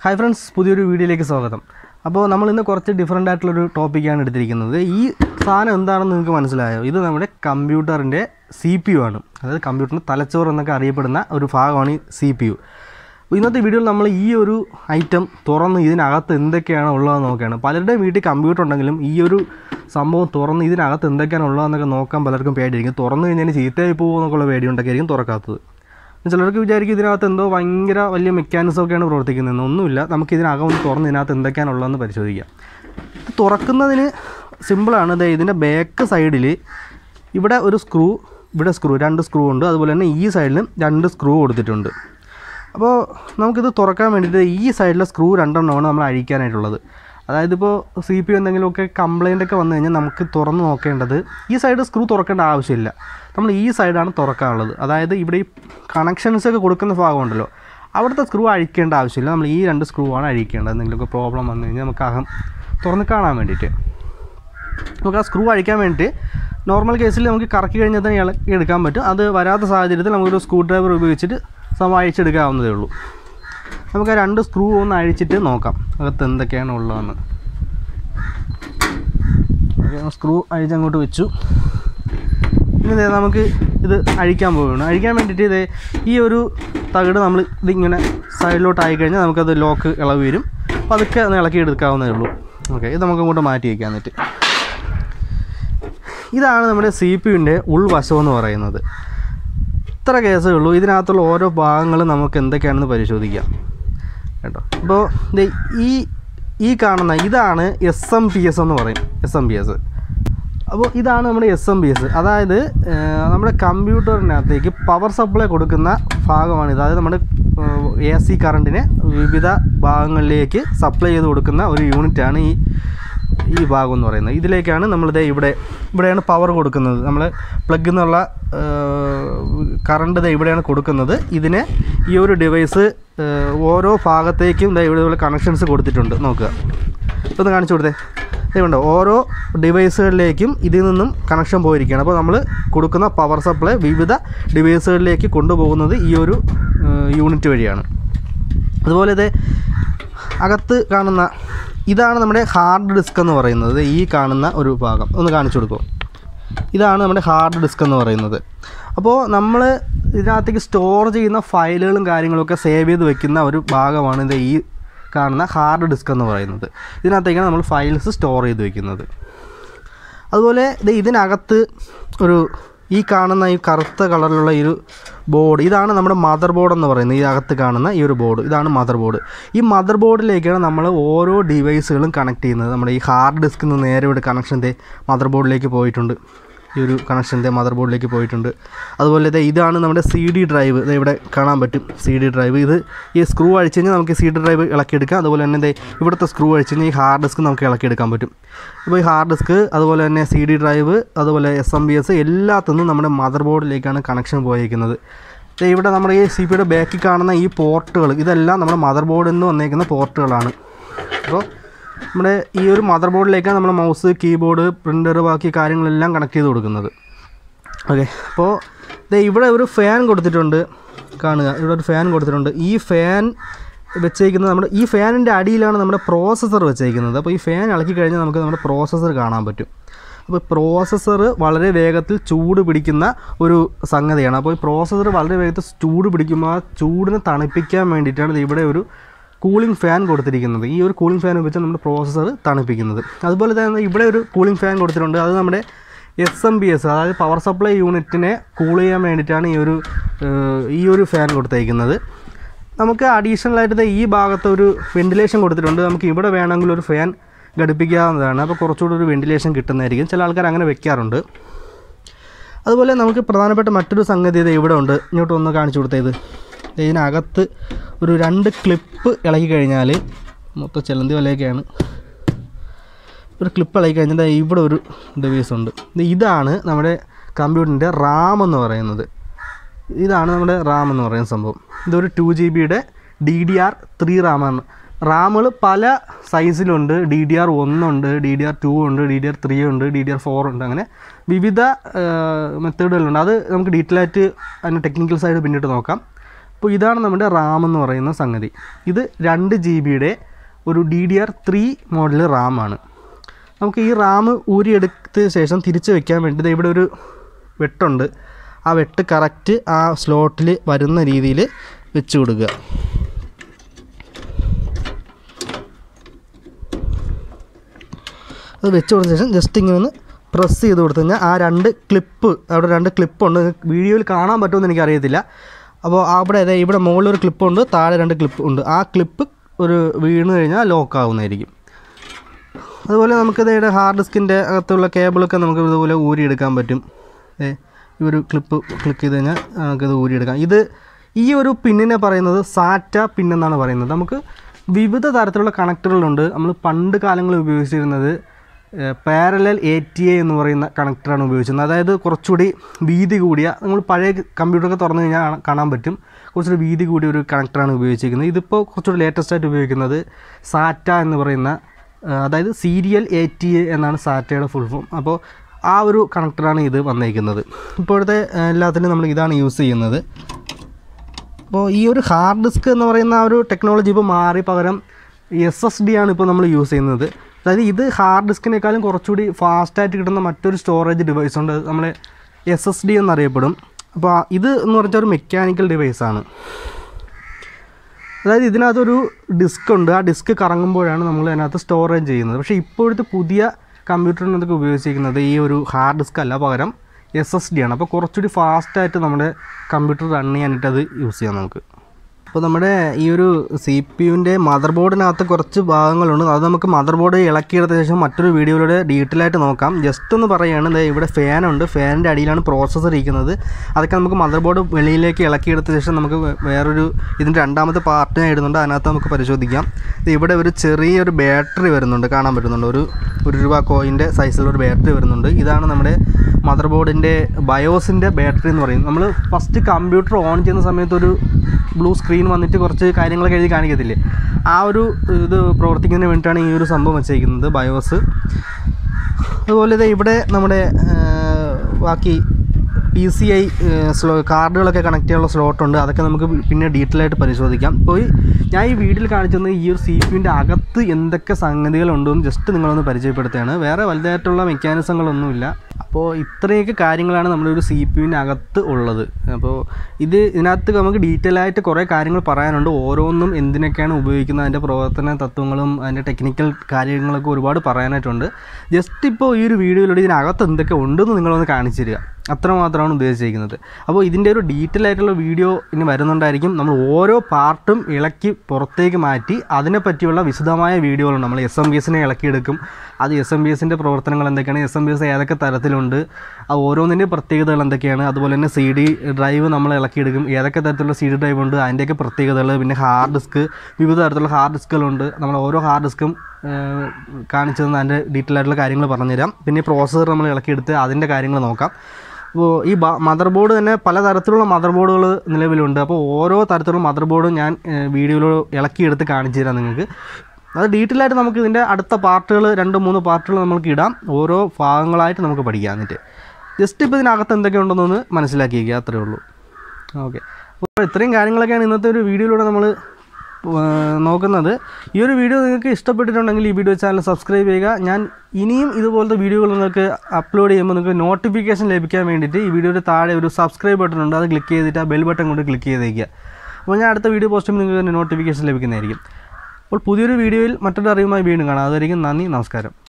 hi friends പുതിയൊരു വീഡിയോയിലേക്ക് സ്വാഗതം അപ്പോൾ നമ്മൾ ഇന്ന് കുറച്ച് ഡിഫറെൻ്റ് ആയിട്ടുള്ളൊരു ടോപ്പിക്കാണ് എടുത്തിരിക്കുന്നത് ഈ സാധനം എന്താണെന്ന് നിങ്ങൾക്ക് മനസ്സിലായോ ഇത് നമ്മുടെ കമ്പ്യൂട്ടറിൻ്റെ സി പി യു ആണ് അതായത് കമ്പ്യൂട്ടറിൻ്റെ തലച്ചോറ് എന്നൊക്കെ അറിയപ്പെടുന്ന ഒരു ഭാഗമാണ് ഈ സി പി യു ഇന്നത്തെ വീഡിയോയിൽ നമ്മൾ ഈ ഒരു ഐറ്റം തുറന്ന് ഇതിനകത്ത് എന്തൊക്കെയാണ് ഉള്ളതെന്ന് നോക്കുകയാണ് പലരുടെയും വീട്ടിൽ കമ്പ്യൂട്ടർ ഉണ്ടെങ്കിലും ഈ ഒരു സംഭവം തുറന്ന് ഇതിനകത്ത് എന്തൊക്കെയാണ് ഉള്ളതെന്നൊക്കെ നോക്കാൻ പലർക്കും പേടിയായിരിക്കും തുറന്നു കഴിഞ്ഞാൽ ചീത്തയായി പോകുമെന്നൊക്കെയുള്ള പേടിയുണ്ടൊക്കെ ആയിരിക്കും തുറക്കാത്തത് ചിലർക്ക് വിചാരിക്കും ഇതിനകത്ത് എന്തോ ഭയങ്കര വലിയ മെക്കാനിസം ഒക്കെയാണ് പ്രവർത്തിക്കുന്നത് ഒന്നുമില്ല നമുക്ക് ഇതിനകം ഒന്ന് തുറന്ന് ഇതിനകത്ത് എന്തൊക്കെയാണുള്ളതെന്ന് പരിശോധിക്കാം ഇത് തുറക്കുന്നതിന് സിമ്പിളാണ് ദേ ഇതിൻ്റെ ബാക്ക് സൈഡിൽ ഇവിടെ ഒരു സ്ക്രൂ ഇവിടെ സ്ക്രൂ രണ്ട് സ്ക്രൂ ഉണ്ട് അതുപോലെ തന്നെ ഈ സൈഡിലും രണ്ട് സ്ക്രൂ കൊടുത്തിട്ടുണ്ട് അപ്പോൾ നമുക്കിത് തുറക്കാൻ വേണ്ടിയിട്ട് ഈ സൈഡിലെ സ്ക്രൂ രണ്ടെണ്ണമാണ് നമ്മൾ അഴിക്കാനായിട്ടുള്ളത് അതായത് ഇപ്പോൾ സി പി എന്തെങ്കിലുമൊക്കെ കംപ്ലൈൻ്റ് ഒക്കെ വന്നു കഴിഞ്ഞാൽ നമുക്ക് തുറന്ന് നോക്കേണ്ടത് ഈ സൈഡ് സ്ക്രൂ തുറക്കേണ്ട ആവശ്യമില്ല നമ്മൾ ഈ സൈഡാണ് തുറക്കാനുള്ളത് അതായത് ഇവിടെ ഈ കണക്ഷൻസ് ഒക്കെ കൊടുക്കുന്ന ഭാഗമുണ്ടല്ലോ അവിടുത്തെ സ്ക്രൂ അഴിക്കേണ്ട ആവശ്യമില്ല നമ്മൾ ഈ രണ്ട് സ്ക്രൂ ആണ് അഴിക്കേണ്ടത് എന്തെങ്കിലുമൊക്കെ പ്രോബ്ലം വന്നു കഴിഞ്ഞാൽ നമുക്ക് അകം തുറന്ന് കാണാൻ വേണ്ടിയിട്ട് നമുക്ക് ആ സ്ക്രൂ അഴിക്കാൻ വേണ്ടിയിട്ട് നോർമൽ കേസിൽ നമുക്ക് കറക്കി കഴിഞ്ഞാൽ തന്നെ ഇളക്കി എടുക്കാൻ പറ്റും അത് വരാത്ത സാഹചര്യത്തിൽ നമുക്കൊരു സ്ക്രൂ ഡ്രൈവർ ഉപയോഗിച്ചിട്ട് സമയം അഴിച്ചെടുക്കാവുന്നതേ ഉള്ളൂ നമുക്ക് ആ രണ്ട് സ്ക്രൂ ഒന്ന് അഴിച്ചിട്ട് നോക്കാം അകത്ത് എന്തൊക്കെയാണ് ഉള്ളതെന്ന് സ്ക്രൂ അഴിച്ചങ്ങോട്ട് വെച്ചു ഇനി ദേ നമുക്ക് ഇത് അഴിക്കാൻ പോവുകയാണ് അഴിക്കാൻ വേണ്ടിയിട്ട് ഇത് ഈ ഒരു തകിട് നമ്മൾ ഇതിങ്ങനെ സൈഡിലോട്ട് ആയി കഴിഞ്ഞാൽ നമുക്കത് ലോക്ക് ഇളവ് വരും അപ്പോൾ അതൊക്കെ ഒന്ന് ഇളക്കി എടുക്കാവുന്നതേ ഉള്ളൂ ഓക്കെ ഇത് നമുക്ക് അങ്ങോട്ട് മാറ്റി വയ്ക്കാൻ എന്നിട്ട് ഇതാണ് നമ്മുടെ സി പി യുവിൻ്റെ ഉൾവശം എന്ന് പറയുന്നത് ഇത്ര കേസേ ഉള്ളൂ ഇതിനകത്തുള്ള ഓരോ ഭാഗങ്ങളും നമുക്ക് എന്തൊക്കെയാണെന്ന് പരിശോധിക്കാം കേട്ടോ അപ്പോൾ ദേ ഈ ഈ കാണുന്ന ഇതാണ് എസ് എം പി എസ് എന്ന് പറയും എസ് എം പി എസ് അപ്പോൾ ഇതാണ് നമ്മുടെ എസ് എം പി എസ് അതായത് ഏഹ്, നമ്മുടെ കമ്പ്യൂട്ടറിനകത്തേക്ക് പവർ സപ്ലൈ കൊടുക്കുന്ന ഭാഗമാണിത് അതായത് നമ്മുടെ എ സി കറണ്ടിനെ വിവിധ ഭാഗങ്ങളിലേക്ക് സപ്ലൈ ചെയ്ത് കൊടുക്കുന്ന ഒരു യൂണിറ്റാണ് ഈ ഈ ഭാഗം എന്ന് പറയുന്നത് ഇതിലേക്കാണ് നമ്മളിത് ഇവിടെ ഇവിടെയാണ് പവർ കൊടുക്കുന്നത് നമ്മൾ പ്ലഗിൽ നിന്നുള്ള കറണ്ട് ദേ ഇവിടെയാണ് കൊടുക്കുന്നത് ഇതിനെ ഈ ഒരു ഡിവൈസ് ഓരോ ഭാഗത്തേക്കും ദേ ഇവിടെ കണക്ഷൻസ് കൊടുത്തിട്ടുണ്ട് നോക്കുക ഇതൊന്ന് കാണിച്ചു കൊടുത്തേ ഇതുണ്ട് ഓരോ ഡിവൈസുകളിലേക്കും ഇതിൽ നിന്നും കണക്ഷൻ പോയിരിക്കുകയാണ് അപ്പോൾ നമ്മൾ കൊടുക്കുന്ന പവർ സപ്ലൈ വിവിധ ഡിവൈസുകളിലേക്ക് കൊണ്ടുപോകുന്നത് ഈ ഒരു യൂണിറ്റ് വഴിയാണ് അതുപോലെ ഇത് അകത്ത് കാണുന്ന ഇതാണ് നമ്മുടെ ഹാർഡ് ഡിസ്ക് എന്ന് പറയുന്നത് ഈ കാണുന്ന ഒരു ഭാഗം ഒന്ന് കാണിച്ചു കൊടുക്കും ഇതാണ് നമ്മുടെ ഹാർഡ് ഡിസ്ക് എന്ന് പറയുന്നത് അപ്പോൾ നമ്മൾ ഇതിനകത്തേക്ക് സ്റ്റോർ ചെയ്യുന്ന ഫയലുകളും കാര്യങ്ങളൊക്കെ സേവ് ചെയ്ത് വെക്കുന്ന ഒരു ഭാഗമാണ് ഇത് ഈ കാണുന്ന ഹാർഡ് ഡിസ്ക് എന്ന് പറയുന്നത് ഇതിനകത്തേക്കാണ് നമ്മൾ ഫയൽസ് സ്റ്റോർ ചെയ്ത് വെക്കുന്നത് അതുപോലെ ഇത് ഇതിനകത്ത് ഒരു ഈ കാണുന്ന ഈ കറുത്ത കളറിലുള്ള ഈ ഒരു ബോർഡ് ഇതാണ് നമ്മുടെ മദർ ബോർഡ് എന്ന് പറയുന്നത് ഈ അകത്ത് കാണുന്ന ഈ ഒരു ബോർഡ് ഇതാണ് മദർ ബോർഡ് ഈ മദർ ബോർഡിലേക്കാണ് നമ്മൾ ഓരോ ഡിവൈസുകളും കണക്ട് ചെയ്യുന്നത് നമ്മുടെ ഈ ഹാർഡ് ഡിസ്കിൽ നിന്ന് നേരെ ഇവിടെ കണക്ഷൻ്റെ മദർ ബോർഡിലേക്ക് പോയിട്ടുണ്ട് ഈ ഒരു കണക്ഷൻ്റെ മദർ ബോർഡിലേക്ക് പോയിട്ടുണ്ട് അതുപോലെ ദേ ഇതാണ് നമ്മുടെ സി ഡി ഡ്രൈവ് ഇത് ഇവിടെ കാണാൻ പറ്റും സി ഡി ഡ്രൈവ് ഇത് ഈ സ്ക്രൂ അഴിച്ച് കഴിഞ്ഞാൽ നമുക്ക് സി ഡി ഡ്രൈവ് ഇളക്കിയെടുക്കാം അതുപോലെ തന്നെ ദേ ഇവിടുത്തെ സ്ക്രൂ അഴിച്ച് കഴിഞ്ഞാൽ ഈ ഹാർഡ് ഡിസ്ക് നമുക്ക് ഇളക്കിയെടുക്കാൻ പറ്റും ഇപ്പോൾ ഈ ഹാർഡ് ഡിസ്ക് അതുപോലെ തന്നെ സി ഡി ഡ്രൈവ് അതുപോലെ എസ് എം ബി എസ് എല്ലാത്തിനും നമ്മുടെ മദർ ബോർഡിലേക്കാണ് കണക്ഷൻ പോയിരിക്കുന്നത് ദേ ഇവിടെ നമ്മുടെ ഈ സി പിയുടെ ബാക്കിൽ കാണുന്ന ഈ പോർട്ടുകൾ ഇതെല്ലാം നമ്മുടെ മദർ ബോർഡിൽ നിന്ന് വന്നേക്കുന്ന പോർട്ടുകളാണ് അപ്പോൾ നമ്മുടെ ഈ ഒരു മദർ ബോർഡിലേക്കാണ് നമ്മൾ മൗസ് കീബോർഡ് പ്രിൻ്റർ ബാക്കി കാര്യങ്ങളെല്ലാം കണക്ട് ചെയ്ത് കൊടുക്കുന്നത് ഓക്കെ അപ്പോൾ ദേ ഇവിടെ ഒരു ഫാൻ കൊടുത്തിട്ടുണ്ട് കാണുക ഇവിടെ ഒരു ഫാൻ കൊടുത്തിട്ടുണ്ട് ഈ ഫാൻ വെച്ചേക്കുന്നത് നമ്മുടെ ഈ ഫാനിൻ്റെ അടിയിലാണ് നമ്മുടെ പ്രോസസ്സർ വെച്ചേക്കുന്നത് അപ്പോൾ ഈ ഫാൻ ഇളക്കി കഴിഞ്ഞാൽ നമുക്ക് നമ്മുടെ പ്രോസസ്സർ കാണാൻ പറ്റും അപ്പോൾ പ്രോസസ്സർ വളരെ വേഗത്തിൽ ചൂട് പിടിക്കുന്ന ഒരു സംഗതിയാണ് അപ്പോൾ ഈ പ്രോസസ്സർ വളരെ വേഗത്തിൽ ചൂട് പിടിക്കുമ്പോൾ ആ ചൂടിനെ തണുപ്പിക്കാൻ വേണ്ടിയിട്ടാണ് ദേ ഇവിടെ ഒരു കൂളിംഗ് ഫാൻ കൊടുത്തിരിക്കുന്നത് ഈ ഒരു കൂളിംഗ് ഫാൻ ഉപയോഗിച്ച് നമ്മുടെ പ്രോസസ്സർ തണുപ്പിക്കുന്നത് അതുപോലെ തന്നെ ഇവിടെ ഒരു കൂളിംഗ് ഫാൻ കൊടുത്തിട്ടുണ്ട് അത് നമ്മുടെ എസ് എം ബി എസ് അതായത് പവർ സപ്ലൈ യൂണിറ്റിനെ കൂൾ ചെയ്യാൻ വേണ്ടിയിട്ടാണ് ഈ ഒരു ഏഹ്, ഈ ഒരു ഫാൻ കൊടുത്തേക്കുന്നത് നമുക്ക് അഡീഷണൽ ആയിട്ട് ദേ ഈ ഭാഗത്ത് ഒരു വെന്റിലേഷൻ കൊടുത്തിട്ടുണ്ട് നമുക്ക് ഇവിടെ വേണമെങ്കിൽ ഒരു ഫാൻ ഘടിപ്പിക്കാവുന്നതാണ് അപ്പോൾ കുറച്ചുകൂടി ഒരു വെന്റിലേഷൻ കിട്ടുന്നതായിരിക്കും ചില ആൾക്കാർ അങ്ങനെ വെക്കാറുണ്ട് അതുപോലെ നമുക്ക് പ്രധാനപ്പെട്ട മറ്റൊരു സംഗതി ഇത് ഇവിടെ ഉണ്ട് ഇങ്ങോട്ട് ഒന്ന് കാണിച്ചു കൊടുത്തേത് ഇതിനകത്ത് ഒരു രണ്ട് ക്ലിപ്പ് ഇളകി കഴിഞ്ഞാൽ മൊത്തം ചെലന്തി വലയൊക്കെയാണ് ഒരു ക്ലിപ്പ് ഇളകി കഴിഞ്ഞാൽ ദേ ഇവിടെ ഒരു ഡിവൈസ് ഉണ്ട് ഇത് ഇതാണ് നമ്മുടെ കമ്പ്യൂട്ടറിൻ്റെ റാം എന്ന് പറയുന്നത് ഇതാണ് നമ്മുടെ റാം എന്ന് പറയുന്ന സംഭവം ഇതൊരു ടു ജി ബിയുടെ ഡി ഡി ആർ ത്രീ റാമാണ് റാമുകൾ പല സൈസിലുണ്ട് ഡി ഡി ആർ ഒന്നുണ്ട് ഡി ഡി ആർ ടു ഉണ്ട് ഡി ഡി ആർ ത്രീ ഉണ്ട് ഡി ഡി ആർ ഫോർ ഉണ്ട് അങ്ങനെ വിവിധ മെത്തേഡുകളുണ്ട് അത് നമുക്ക് ഡീറ്റെയിൽ ആയിട്ട് അതിൻ്റെ ടെക്നിക്കൽ സൈഡ് പിന്നീട് നോക്കാം അപ്പോൾ ഇതാണ് നമ്മുടെ റാം എന്ന് പറയുന്ന സംഗതി ഇത് രണ്ട് ജി ബിയുടെ ഒരു D D R three model റാമാണ് നമുക്ക് ഈ റാം ഊരിയെടുത്ത ശേഷം തിരിച്ച് വെക്കാൻ വേണ്ടി ദേ ഇവിടെ ഒരു വെട്ടുണ്ട് ആ വെട്ട് കറക്റ്റ് ആ സ്ലോട്ടിൽ വരുന്ന രീതിയിൽ വെച്ച് കൊടുക്കുക അത് വെച്ച് കൊടുത്ത ശേഷം ജസ്റ്റ് ഇങ്ങനെ ഒന്ന് പ്രസ് ചെയ്ത് കൊടുത്തു കഴിഞ്ഞാൽ ആ രണ്ട് ക്ലിപ്പ് അവിടെ രണ്ട് ക്ലിപ്പുണ്ട് വീഡിയോയിൽ കാണാൻ പറ്റുമെന്ന് എനിക്കറിയത്തില്ല അപ്പോൾ അവിടെ അതെ ഇവിടെ മുകളിൽ ഒരു ക്ലിപ്പുണ്ട് താഴെ രണ്ട് ക്ലിപ്പ് ഉണ്ട് ആ ക്ലിപ്പ് ഒരു വീണ് കഴിഞ്ഞാൽ ലോക്ക് ആവുന്നതായിരിക്കും അതുപോലെ നമുക്കിത് ഇവിടെ ഹാർഡ് ഡിസ്കിൻ്റെ അകത്തുള്ള കേബിളൊക്കെ നമുക്ക് ഇതുപോലെ ഊരിയെടുക്കാൻ പറ്റും ഏ ഈ ഒരു ക്ലിപ്പ് ക്ലിക്ക് ചെയ്ത് കഴിഞ്ഞാൽ നമുക്കിത് ഊരിയെടുക്കാം ഇത് ഈ ഒരു പിന്നിനെ പറയുന്നത് സാറ്റ പിൻ എന്നാണ് പറയുന്നത് നമുക്ക് വിവിധ തരത്തിലുള്ള കണക്ടറുകളുണ്ട് നമ്മൾ പണ്ട് കാലങ്ങളിൽ ഉപയോഗിച്ചിരുന്നത് പാരലൽ എ ടി എ എന്ന് പറയുന്ന കണക്ടറാണ് ഉപയോഗിച്ചിരുന്നത് അതായത് കുറച്ചുകൂടി വീതി കൂടിയ നമ്മൾ പഴയ കമ്പ്യൂട്ടറൊക്കെ തുറന്നു കഴിഞ്ഞാൽ കാണാൻ- കാണാൻ പറ്റും കുറച്ചുകൂടി വീതി കൂടിയ ഒരു കണക്ടറാണ് ഉപയോഗിച്ചിരിക്കുന്നത് ഇതിപ്പോൾ കുറച്ചുകൂടി ലേറ്റസ്റ്റ് ആയിട്ട് ഉപയോഗിക്കുന്നത് സാറ്റ എന്ന് പറയുന്ന ആ, അതായത് സീരിയൽ എ ടി എ എന്നാണ് സാറ്റയുടെ ഫുൾ ഫോം അപ്പോൾ ആ ഒരു കണക്ടറാണ് ഇത് വന്നിരിക്കുന്നത് ഇപ്പോഴത്തെ ആ, എല്ലാത്തിനും നമ്മൾ ഇതാണ് യൂസ് ചെയ്യുന്നത് അപ്പോൾ ഈ ഒരു ഹാർഡ് ഡിസ്ക് എന്ന് പറയുന്ന ആ ഒരു ടെക്നോളജി ഇപ്പോൾ മാറി പകരം എസ് എസ് ഡി ആണ് ഇപ്പോൾ നമ്മൾ യൂസ് ചെയ്യുന്നത് അതായത് ഇത് ഹാർഡ് ഡിസ്കിനേക്കാളും കുറച്ചുകൂടി ഫാസ്റ്റായിട്ട് കിട്ടുന്ന മറ്റൊരു സ്റ്റോറേജ് ഡിവൈസ് ഉണ്ട് നമ്മൾ എസ് എസ് ഡി എന്നറിയപ്പെടും അപ്പോൾ ആ- ഇത് എന്ന് പറഞ്ഞാൽ ഒരു മെക്കാനിക്കൽ ഡിവൈസാണ് അതായത് ഇതിനകത്തൊരു ഡിസ്ക് ഉണ്ട് ആ ഡിസ്ക് കറങ്ങുമ്പോഴാണ് നമ്മൾ അതിനകത്ത് സ്റ്റോറേജ് ചെയ്യുന്നത് പക്ഷേ ഇപ്പോഴത്തെ പുതിയ കമ്പ്യൂട്ടറിനകത്തൊക്കെ ഉപയോഗിച്ചിരിക്കുന്നത് ഈ ഒരു ഹാർഡ് ഡിസ്ക് അല്ല പകരം എസ് എസ് ഡി ആണ് അപ്പോൾ കുറച്ചുകൂടി ഫാസ്റ്റായിട്ട് നമ്മുടെ കമ്പ്യൂട്ടർ റൺ ചെയ്യാനായിട്ട് അത് യൂസ് ചെയ്യാം നമുക്ക് അപ്പോൾ നമ്മുടെ ഈ ഒരു സി പി യുവിൻ്റെ മദർ ബോർഡിനകത്ത് കുറച്ച് ഭാഗങ്ങളുണ്ട് അത് നമുക്ക് മദർ ബോർഡ് ഇളക്കിയെടുത്ത ശേഷം മറ്റൊരു വീഡിയോയിലൂടെ ഡീറ്റെയിൽ ആയിട്ട് നോക്കാം ജസ്റ്റ് ഒന്ന് പറയുകയാണ് ദേ ഇവിടെ ഫാനുണ്ട് ഫാനിൻ്റെ അടിയിലാണ് പ്രോസസ്സർ ഇരിക്കുന്നത് അതൊക്കെ നമുക്ക് മദർ ബോർഡ് വെളിയിലേക്ക് ഇളക്കിയെടുത്ത ശേഷം നമുക്ക് വേ- വേറൊരു ഇതിൻ്റെ രണ്ടാമത്തെ പാർട്ട് ഞാൻ ഇടുന്നുണ്ട് അതിനകത്ത് നമുക്ക് പരിശോധിക്കാം ദേ ഇവിടെ ഒരു ചെറിയൊരു ബാറ്ററി വരുന്നുണ്ട് കാണാൻ പറ്റുന്നുണ്ട് ഒരു ഒരു രൂപ കോയിൻ്റെ സൈസിലുള്ള ഒരു ബാറ്ററി വരുന്നുണ്ട് ഇതാണ് നമ്മുടെ മദർ ബോർഡിൻ്റെ ബയോസിൻ്റെ ബാറ്ററി എന്ന് പറയുന്നത് നമ്മൾ ഫസ്റ്റ് കമ്പ്യൂട്ടർ ഓൺ ചെയ്യുന്ന സമയത്ത് ഒരു ബ്ലൂ സ്ക്രീൻ വന്നിട്ട് കുറച്ച് കാര്യങ്ങളൊക്കെ എഴുതി കാണിക്കത്തില്ലേ ആ ഒരു ഇത് പ്രവർത്തിക്കുന്നതിന് വേണ്ടിയിട്ടാണ് ഈ ഒരു സംഭവം വെച്ചേക്കുന്നത് ബയോസ് അതുപോലെ ദേ ഇവിടെ നമ്മുടെ ആ, ബാക്കി പി സി ഐ സ്ലോ കാർഡുകളൊക്കെ കണക്ട് ചെയ്യാനുള്ള സ്ലോട്ടുണ്ട് അതൊക്കെ നമുക്ക് പിന്നെ ഡീറ്റെയിൽ ആയിട്ട് പരിശോധിക്കാം ഇപ്പോൾ ഈ- ഞാൻ ഈ വീഡിയോയിൽ കാണിച്ചത് ഈ ഒരു സി പിൻ്റെ അകത്ത് എന്തൊക്കെ സംഗതികളുണ്ടെന്ന് ജസ്റ്റ് നിങ്ങളൊന്ന് പരിചയപ്പെടുത്തുകയാണ് വേറെ വലുതായിട്ടുള്ള മെക്കാനിസങ്ങളൊന്നുമില്ല അപ്പോൾ ഇത്രയൊക്കെ കാര്യങ്ങളാണ് നമ്മുടെ ഒരു സി പി യുവിൻ്റെ അകത്ത് ഉള്ളത് അപ്പോൾ ഇത് ഇതിനകത്ത് നമുക്ക് ഡീറ്റെയിൽ ആയിട്ട് കുറേ കാര്യങ്ങൾ പറയാനുണ്ട് ഓരോന്നും എന്തിനൊക്കെയാണ് ഉപയോഗിക്കുന്നത് അതിൻ്റെ പ്രവർത്തന തത്വങ്ങളും അതിൻ്റെ ടെക്നിക്കൽ കാര്യങ്ങളൊക്കെ ഒരുപാട് പറയാനായിട്ടുണ്ട് ജസ്റ്റ് ഇപ്പോൾ ഈ ഒരു വീഡിയോയിലൂടെ ഇതിനകത്ത് എന്തൊക്കെ ഉണ്ടെന്ന് നിങ്ങളൊന്ന് കാണിച്ചു തരിക അത്രമാത്രമാണ് ഉദ്ദേശിച്ചിരിക്കുന്നത് അപ്പോൾ ഇതിൻ്റെ ഒരു ഡീറ്റെയിൽ ആയിട്ടുള്ള വീഡിയോ ഇനി വരുന്നുണ്ടായിരിക്കും നമ്മൾ ഓരോ പാർട്ടും ഇളക്കി പുറത്തേക്ക് മാറ്റി അതിനെ പറ്റിയുള്ള വിശദമായ വീഡിയോകളുണ്ട് നമ്മൾ എസ് എം ബി എസിനെ ഇളക്കിയെടുക്കും അത് എസ് എം ബി എസിൻ്റെ പ്രവർത്തനങ്ങൾ എന്തൊക്കെയാണ് എസ് എം ബി എസ് ഏതൊക്കെ തരത്തിലുണ്ട് ആ ഓരോന്നിൻ്റെ പ്രത്യേകതകൾ എന്തൊക്കെയാണ് അതുപോലെ തന്നെ സി ഡി ഡ്രൈവ് നമ്മൾ ഇളക്കിയെടുക്കും ഏതൊക്കെ തരത്തിലുള്ള സി ഡി ഡ്രൈവ് ഉണ്ട് അതിൻ്റെയൊക്കെ പ്രത്യേകതകൾ പിന്നെ ഹാർഡ് ഡിസ്ക് വിവിധ തരത്തിലുള്ള ഹാർഡ് ഡിസ്കുകളുണ്ട് നമ്മൾ ഓരോ ഹാർഡ് ഡിസ്കും കാണിച്ചു തന്ന് അതിൻ്റെ ഡീറ്റെയിൽ ആയിട്ടുള്ള കാര്യങ്ങൾ പറഞ്ഞുതരാം പിന്നെ പ്രോസസ്സർ നമ്മൾ ഇളക്കിയെടുത്ത് അതിൻ്റെ കാര്യങ്ങൾ നോക്കാം അപ്പോൾ ഈ മദർ ബോർഡ് തന്നെ പലതരത്തിലുള്ള മദർ ബോർഡുകൾ നിലവിലുണ്ട് അപ്പോൾ ഓരോ തരത്തിലുള്ള മദർ ബോർഡും ഞാൻ വീഡിയോയിൽ ഇളക്കിയെടുത്ത് കാണിച്ചു തരാം നിങ്ങൾക്ക് അത് ഡീറ്റെയിൽ ആയിട്ട് നമുക്ക് ഇതിൻ്റെ അടുത്ത പാർട്ടുകൾ രണ്ട് മൂന്ന് പാർട്ടുകൾ നമുക്ക് ഇടാം ഓരോ ഭാഗങ്ങളായിട്ട് നമുക്ക് പഠിക്കാം എന്നിട്ട് ജസ്റ്റ് ഇപ്പോൾ ഇതിനകത്ത് എന്തൊക്കെ ഉണ്ടെന്നൊന്ന് മനസ്സിലാക്കിയിരിക്കുക അത്രേ ഉള്ളൂ ഓക്കെ അപ്പോൾ ഇത്രയും കാര്യങ്ങളൊക്കെയാണ് ഇന്നത്തെ ഒരു വീഡിയോയിലൂടെ നമ്മൾ നോക്കുന്നത് ഈ ഒരു വീഡിയോ നിങ്ങൾക്ക് ഇഷ്ടപ്പെട്ടിട്ടുണ്ടെങ്കിൽ ഈ വീഡിയോ ചാനൽ സബ്സ്ക്രൈബ് ചെയ്യുക ഞാൻ ഇനിയും ഇതുപോലത്തെ വീഡിയോകൾ നിങ്ങൾക്ക് അപ്ലോഡ് ചെയ്യുമ്പോൾ നിങ്ങൾക്ക് നോട്ടിഫിക്കേഷൻ ലഭിക്കാൻ വേണ്ടിയിട്ട് ഈ വീഡിയോയുടെ താഴെ ഒരു സബ്സ്ക്രൈബ് ബട്ടൺ ഉണ്ട് അത് ക്ലിക്ക് ചെയ്തിട്ട് ആ ബെൽ ബട്ടൺ കൊണ്ട് ക്ലിക്ക് ചെയ്തേക്കുക അപ്പോൾ ഞാൻ അടുത്ത വീഡിയോ പോസ്റ്റ് ചെയ്യുമ്പോൾ നിങ്ങൾക്ക് നോട്ടിഫിക്കേഷൻ ലഭിക്കുന്നതായിരിക്കും അപ്പോൾ പുതിയൊരു വീഡിയോയിൽ മറ്റൊരു അറിവുമായി വീണ്ടും കാണാം അതായിരിക്കും നന്ദി നമസ്കാരം